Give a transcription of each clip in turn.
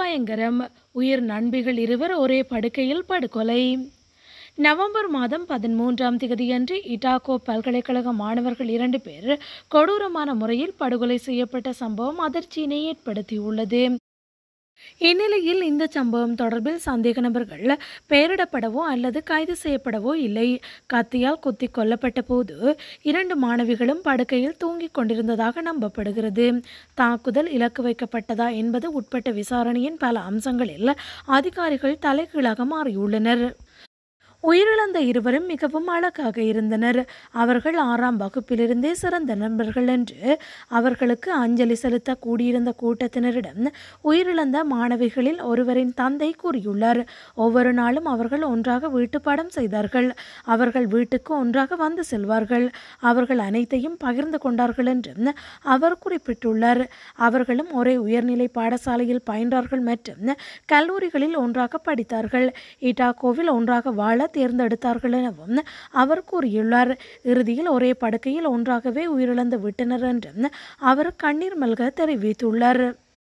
பயங்கரம் உயிர் நண்பிகள் இருவர் ஒரே படுக்கையில் படுகொலை நவம்பர் மாதம் பதிமூன்றாம் திகதியன்று இட்டாகோ பல்கலைக்கழக மாணவர்கள் இரண்டு பேர் கொடூரமான முறையில் படுகொலை செய்யப்பட்ட சம்பவம் அதிர்ச்சியினை ஏற்படுத்தியுள்ளது இந்நிலையில் இந்த சம்பவம் தொடர்பில் சந்தேக நபர்கள் பெயரிடப்படவோ அல்லது கைது செய்யப்படவோ இல்லை கத்தியால் குத்தி கொல்லப்பட்ட போது இரண்டு மாணவிகளும் படுக்கையில் தூங்கிக் கொண்டிருந்ததாக நம்பப்படுகிறது தாக்குதல் இலக்கு வைக்கப்பட்டதா என்பது உட்பட்ட விசாரணையின் பல அம்சங்களில் அதிகாரிகள் தலைகீழாக மாறியுள்ளனர் உயிரிழந்த இருவரும் மிகவும் அழகாக இருந்தனர் அவர்கள் ஆறாம் வகுப்பிலிருந்தே சிறந்த நண்பர்கள் என்று அவர்களுக்கு அஞ்சலி செலுத்த கூடியிருந்த கூட்டத்தினரிடம் உயிரிழந்த மாணவிகளில் ஒருவரின் தந்தை கூறியுள்ளார் ஒவ்வொரு நாளும் அவர்கள் ஒன்றாக வீட்டுப்பாடம் செய்தார்கள் அவர்கள் வீட்டுக்கு ஒன்றாக வந்து செல்வார்கள் அவர்கள் அனைத்தையும் பகிர்ந்து கொண்டார்கள் என்றும் அவர் குறிப்பிட்டுள்ளார் அவர்களும் ஒரே உயர்நிலை பாடசாலையில் பயின்றார்கள் மற்றும் கல்லூரிகளில் ஒன்றாக படித்தார்கள் இட்டாகோவில் ஒன்றாக வாழ தேர்ந்தெடுத்தார்கள் எனவும் அவர் கூறியுள்ளார் இறுதியில் ஒரே படுக்கையில் ஒன்றாகவே உயிரிழந்து விட்டனர் என்றும் அவர் கண்ணீர் மல்க தெரிவித்துள்ளார்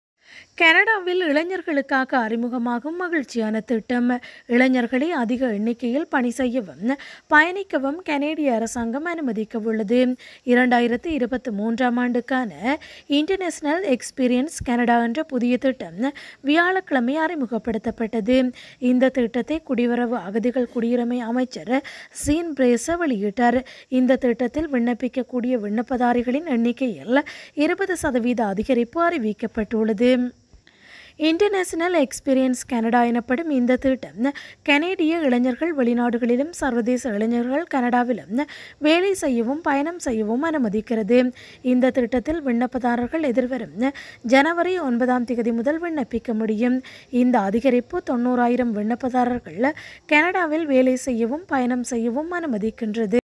கனடாவில் இளைஞர்களுக்காக அறிமுகமாகும் மகிழ்ச்சியான திட்டம் இளைஞர்களை அதிக எண்ணிக்கையில் பணி செய்யவும் பயணிக்கவும் கனேடிய அரசாங்கம் அனுமதிக்க உள்ளது இரண்டாயிரத்தி இருபத்தி மூன்றாம் ஆண்டுக்கான இன்டர்நேஷனல் எக்ஸ்பீரியன்ஸ் கனடா என்ற புதிய திட்டம் வியாழக்கிழமை அறிமுகப்படுத்தப்பட்டது இந்த திட்டத்தை குடிவரவு அகதிகள் குடியுரிமை அமைச்சர் சீன் பிரேச வெளியிட்டார் இந்த திட்டத்தில் விண்ணப்பிக்கக்கூடிய விண்ணப்பதாரிகளின் எண்ணிக்கையில் இருபது சதவீத அதிகரிப்பு அறிவிக்கப்பட்டுள்ளது இன்டர்நேஷனல் எக்ஸ்பீரியன்ஸ் கனடா எனப்படும் இந்த திட்டம் கனேடிய இளைஞர்கள் வெளிநாடுகளிலும் சர்வதேச இளைஞர்கள் கனடாவிலும் வேலை செய்யவும் பயணம் செய்யவும் அனுமதிக்கிறது இந்த திட்டத்தில் விண்ணப்பதாரர்கள் எதிர்வரும் ஜனவரி ஒன்பதாம் தேதி முதல் விண்ணப்பிக்க முடியும் இந்த அதிகரிப்பு தொண்ணூறாயிரம் விண்ணப்பதாரர்கள் கனடாவில் வேலை செய்யவும் பயணம் செய்யவும் அனுமதிக்கின்றது